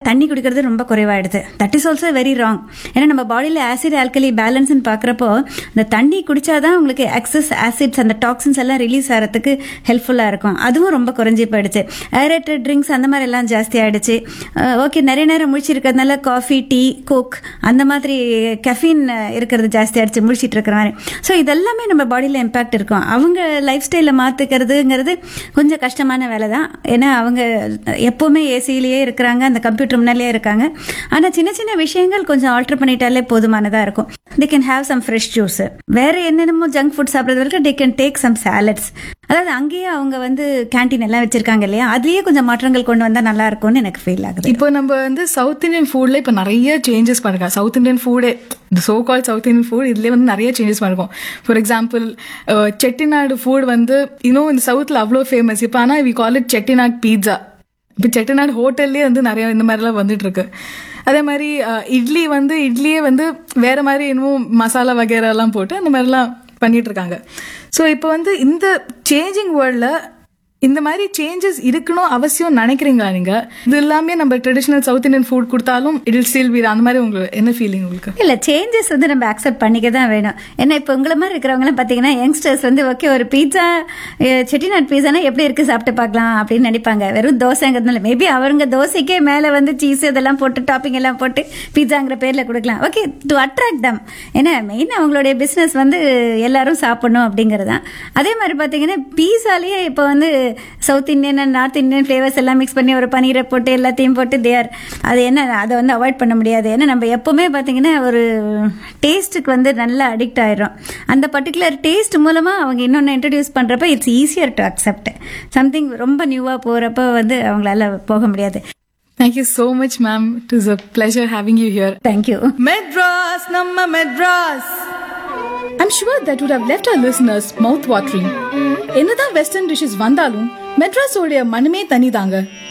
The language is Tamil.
தண்ணி குடிக்கிறது ரொம்ப குறைவாயிடுது that is also very wrong ஏன்னா நம்ம பாடியில் ஆசிட் ஆல்கலி பேலன்ஸ்னு பார்க்குறப்போ இந்த தண்ணி குடிச்சாதான் உங்களுக்கு எக்ஸஸ் ஆசிட்ஸ் அந்த டாக்ஸின்ஸ் எல்லாம் ரிலீஸ் ஆகிறதுக்கு ஹெல்ப்ஃபுல்லாக இருக்கும் அதுவும் ரொம்ப குறைஞ்சி போயிடுச்சு ஏரேட்டட் ட்ரிங்க்ஸ் அந்த மாதிரி எல்லாம் ஜாஸ்தி ஆயிடுச்சு ஓகே நிறைய நேரம் முழிச்சிருக்கிறதுனால காஃபி டீ கோக் அந்த மாதிரி கெஃபின் இருக்கிறது ஜாஸ்தி ஆயிடுச்சு முழிச்சிட்டு இருக்கிற மாதிரி ஸோ இதெல்லாமே நம்ம பாடியில் இம்பாக்ட் இருக்கும் அவங்க லைஃப் ஸ்டைலில் மாற்றுக்கிறதுங்கிறது கொஞ்சம் கஷ்டமான வேலை தான் ஏன்னா அவங்க எப்போவுமே ஏசியிலேயே இருக்கிறாங்க அந்த கம்ப்யூட்டர் முன்னாலேயே இருக்காங்க ஆனால் சின்ன சின்ன விஷயங்கள் கொஞ்சம் ஆல்டர் பண்ணிட்டாலே போதுமானதாக இருக்கும் they can have some fresh juice வேற என்னென்னமோ ஜங்க் ஃபுட் சாப்பிட்றது வரைக்கும் they can take some salads அதாவது அங்கேயே அவங்க வந்து கேண்டீன் எல்லாம் வச்சிருக்காங்க இல்லையா அதுலயே கொஞ்சம் மாற்றங்கள் கொண்டு வந்தா நல்லா இருக்கும்னு எனக்கு ஃபீல் ஆகுது இப்போ நம்ம வந்து சவுத் இந்தியன் ஃபுட்ல இப்போ நிறைய சேஞ்சஸ் பண்ணிருக்கோம் சவுத் இந்தியன் ஃபுடே இந்த so call south Indian food இதுலேயே வந்து நிறைய சேஞ்சஸ் பண்ணிருக்கோம் ஃபார் எக்ஸாம்பிள் செட்டிநாடு ஃபுட் வந்து இன்னும் இந்த சவுத்தில் அவ்வளோ ஃபேமஸ் இப்போ ஆனால் we call it Chettinad pizza இப்போ செட்டிநாடு ஹோட்டல்லே வந்து நிறைய இந்த மாதிரிலாம் வந்துட்டு இருக்கு அதே மாதிரி அஹ், இட்லி வந்து இட்லியே வந்து வேற மாதிரி இன்னும் மசாலா வகைரா எல்லாம் போட்டு அந்த மாதிரிலாம் பண்ணிட்டு இருக்காங்க ஸோ இப்போ வந்து இந்த சேஞ்சிங் வேர்ல்டில் இந்த மாதிரி சேஞ்சஸ் இருக்கணும் அவசியம் நினைக்கிறீங்களா நீங்க இது எல்லாமே நம்ம ட்ரெடிஷனல் சவுத் இந்தியன் ஃபுட் கொடுத்தாலும் இட் ஸ்டில் வீர் அந்த மாதிரி உங்களுக்கு என்ன ஃபீலிங் உங்களுக்கு இல்ல சேஞ்சஸ் வந்து நம்ம அக்செப்ட் பண்ணிக்க தான் வேணும் ஏன்னா இப்போ உங்களை மாதிரி இருக்கிறவங்களாம் பார்த்தீங்கன்னா யங்ஸ்டர்ஸ் வந்து ஓகே ஒரு பீட்சா செட்டிநாட் பீஸானா எப்படி இருக்கு சாப்பிட்டு பார்க்கலாம் அப்படின்னு நினைப்பாங்க வெறும் தோசைங்கிறதுனால மேபி அவங்க தோசைக்கே மேலே வந்து சீஸ் இதெல்லாம் போட்டு டாப்பிங் எல்லாம் போட்டு பீட்சாங்கிற பேர்ல கொடுக்கலாம் ஓகே டு அட்ராக்ட் தம் ஏன்னா மெயின் அவங்களுடைய பிஸ்னஸ் வந்து எல்லாரும் சாப்பிடணும் அப்படிங்கிறது தான் அதே மாதிரி பார்த்தீங்கன்னா பீஸாலேயே இப்போ வந்து south Indian and north Indian flavours எல்லாம் மிக்ஸ் பண்ணி ஒரு பனீரை போட்டு எல்லாத்தையும் போட்டு தேர் அது என்ன அதை வந்து அவாய்ட் பண்ண முடியாது ஏன்னா நம்ம எப்பவுமே பார்த்தீங்கன்னா ஒரு டேஸ்ட்டுக்கு வந்து நல்லா அடிக்ட் ஆயிடும் அந்த பர்டிகுலர் டேஸ்ட் மூலமாக அவங்க இன்னொன்று இன்ட்ரடியூஸ் பண்ணுறப்ப it's easier to accept something ரொம்ப நியூவாக போகிறப்ப வந்து அவங்களால போக முடியாது thank you so much ma'am it is a pleasure having you here thank you Madras நம்ம Madras I'm sure that would have left our listeners mouth watering. என்னதான் வெஸ்டர்ன் டிஷஸ் வந்தாலும் மெட்ராஸோடைய மனமே தனிதாங்க